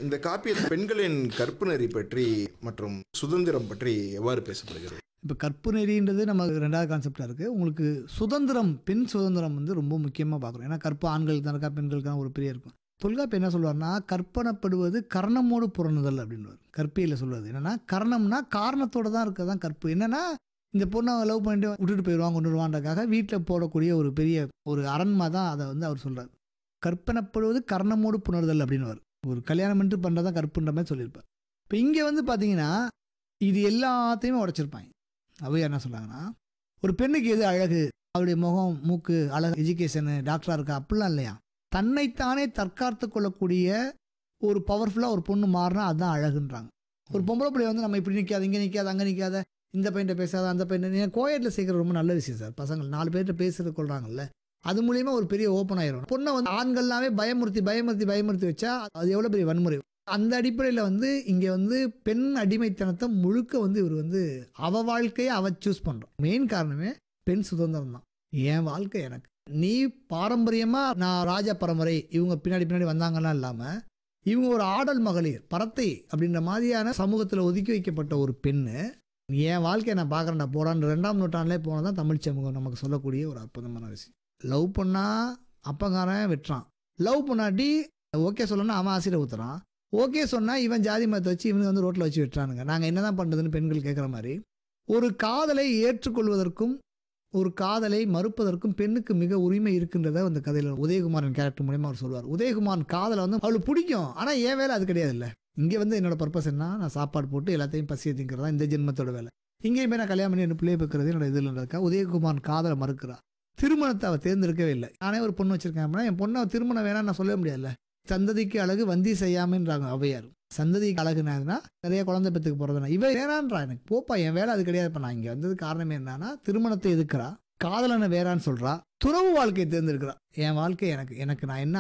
இந்த காப்பியத்தில் பெண்களின் கற்பு நெறி பற்றி மற்றும் சுதந்திரம் பற்றி எவ்வாறு பேசப்படுகிறது இப்போ கற்பு நெறின்றது நம்ம ரெண்டாவது கான்செப்டாக இருக்குது உங்களுக்கு சுதந்திரம் பெண் சுதந்திரம் வந்து ரொம்ப முக்கியமாக பார்க்குறோம் ஏன்னா கற்பு ஆண்களுக்கு தான் இருக்கா பெண்களுக்கு தான் ஒரு பெரிய இருக்கும் தொல்காப்பு என்ன சொல்லுவார்னா கற்பனப்படுவது கர்ணமோடு புறணுதல் அப்படின்வார் கற்பியில் சொல்லுவது என்னன்னா கர்ணம்னா காரணத்தோட தான் இருக்க தான் கற்பு என்னன்னா இந்த பொண்ணை லவ் பண்ணிட்டு விட்டுட்டு போயிடுவான் கொண்டு வருவான்றக்காக வீட்டில் போடக்கூடிய ஒரு பெரிய ஒரு அரண்மா தான் அதை வந்து அவர் சொல்றார் கற்பனப்படுவது கர்ணமோடு புணர்தல் அப்படின்னுவார் ஒரு கல்யாணம் பண்ணிட்டு பண்ணுறது தான் கற்புன்ற மாதிரி சொல்லியிருப்பார் இப்போ இங்கே வந்து பார்த்தீங்கன்னா இது எல்லாத்தையுமே உடைச்சிருப்பாங்க அவையா என்ன சொல்றாங்கன்னா ஒரு பெண்ணுக்கு எது அழகு அவளுடைய முகம் மூக்கு அழகு எஜுகேஷனு டாக்டராக இருக்கா அப்படிலாம் இல்லையா தன்னைத்தானே தற்காத்து கொள்ளக்கூடிய ஒரு பவர்ஃபுல்லாக ஒரு பொண்ணு மாறினா அதுதான் அழகுன்றாங்க ஒரு பொம்பளை பிள்ளை வந்து நம்ம இப்படி நிற்காத இங்கே நிற்காத அங்கே நிற்காத இந்த பையன்ட்ட பேசாத அந்த பையன் கோயட்டில் சேர்க்குறது ரொம்ப நல்ல விஷயம் சார் பசங்கள் நாலு பேர்கிட்ட பேசுறது கொள்றாங்கல்ல அது மூலியமா ஒரு பெரிய ஓப்பன் ஆயிரும் பொண்ணை வந்து ஆண்கள்லாமே பயமுறுத்தி பயமுறுத்தி பயமுறுத்தி வச்சா அது எவ்வளோ பெரிய வன்முறை அந்த அடிப்படையில் வந்து இங்கே வந்து பெண் அடிமைத்தனத்தை முழுக்க வந்து இவர் வந்து அவ வாழ்க்கையை அவ சூஸ் பண்ணுறான் மெயின் காரணமே பெண் சுதந்திரம் தான் என் வாழ்க்கை எனக்கு நீ பாரம்பரியமாக நான் ராஜ பரம்பரை இவங்க பின்னாடி பின்னாடி வந்தாங்கலாம் இல்லாமல் இவங்க ஒரு ஆடல் மகளிர் பரத்தை அப்படின்ற மாதிரியான சமூகத்தில் ஒதுக்கி வைக்கப்பட்ட ஒரு பெண்ணு என் வாழ்க்கையை நான் பார்க்குறேன்டா போடான்னு ரெண்டாம் நூற்றாண்டிலே போனதான் தான் தமிழ் சமூகம் நமக்கு சொல்லக்கூடிய ஒரு அற்புதமான விஷயம் லவ் பண்ணா அப்பங்காரன் வெட்டுறான் லவ் பண்ணாட்டி ஓகே சொல்லணும்னா அவன் ஆசிரியர் ஊத்துறான் ஓகே சொன்னா இவன் ஜாதி மதத்தை வச்சு இவனுக்கு வந்து ரோட்டில் வச்சு வெட்டுறானுங்க நாங்கள் என்னதான் பண்ணுறதுன்னு பெண்கள் கேட்குற மாதிரி ஒரு காதலை ஏற்றுக்கொள்வதற்கும் ஒரு காதலை மறுப்பதற்கும் பெண்ணுக்கு மிக உரிமை இருக்கின்றத அந்த கதையில் உதயகுமாரன் கேரக்டர் மூலயமா அவர் சொல்லுவார் உதயகுமாரன் காதலை வந்து அவளுக்கு பிடிக்கும் ஆனால் என் வேலை அது கிடையாது இல்லை இங்கே வந்து என்னோட பர்பஸ் என்ன நான் சாப்பாடு போட்டு எல்லாத்தையும் பசியை திங்கிறதா இந்த ஜென்மத்தோட வேலை இங்கேயும் போய் நான் கல்யாணம் பண்ணி என்ன பிள்ளைய வைக்கிறது என்னோட இதில் இருக்கா உதயகுமாரன் காதலை மறுக்கிறா திருமணத்தை அவள் தேர்ந்தெடுக்கவே இல்லை நானே ஒரு பொண்ணு வச்சிருக்கேன் அப்படின்னா என் பொண்ணை திருமணம் வேணாம்னு நான் சொல்ல முடியாதுல்ல சந்ததிக்கு அழகு வந்தி செய்யாமன்றாங்க அவையார் சந்ததிக்கு அழகுனா நிறைய குழந்தை பெற்றுக்கு போகிறதுனா இவ வேணான்றா எனக்கு போப்பா என் வேலை அது கிடையாது இப்போ நான் இங்கே வந்தது காரணமே என்னன்னா திருமணத்தை எதுக்குறா காதலனை வேறான்னு சொல்றா துறவு வாழ்க்கையை தேர்ந்தெடுக்கிறா என் வாழ்க்கை எனக்கு எனக்கு நான் என்ன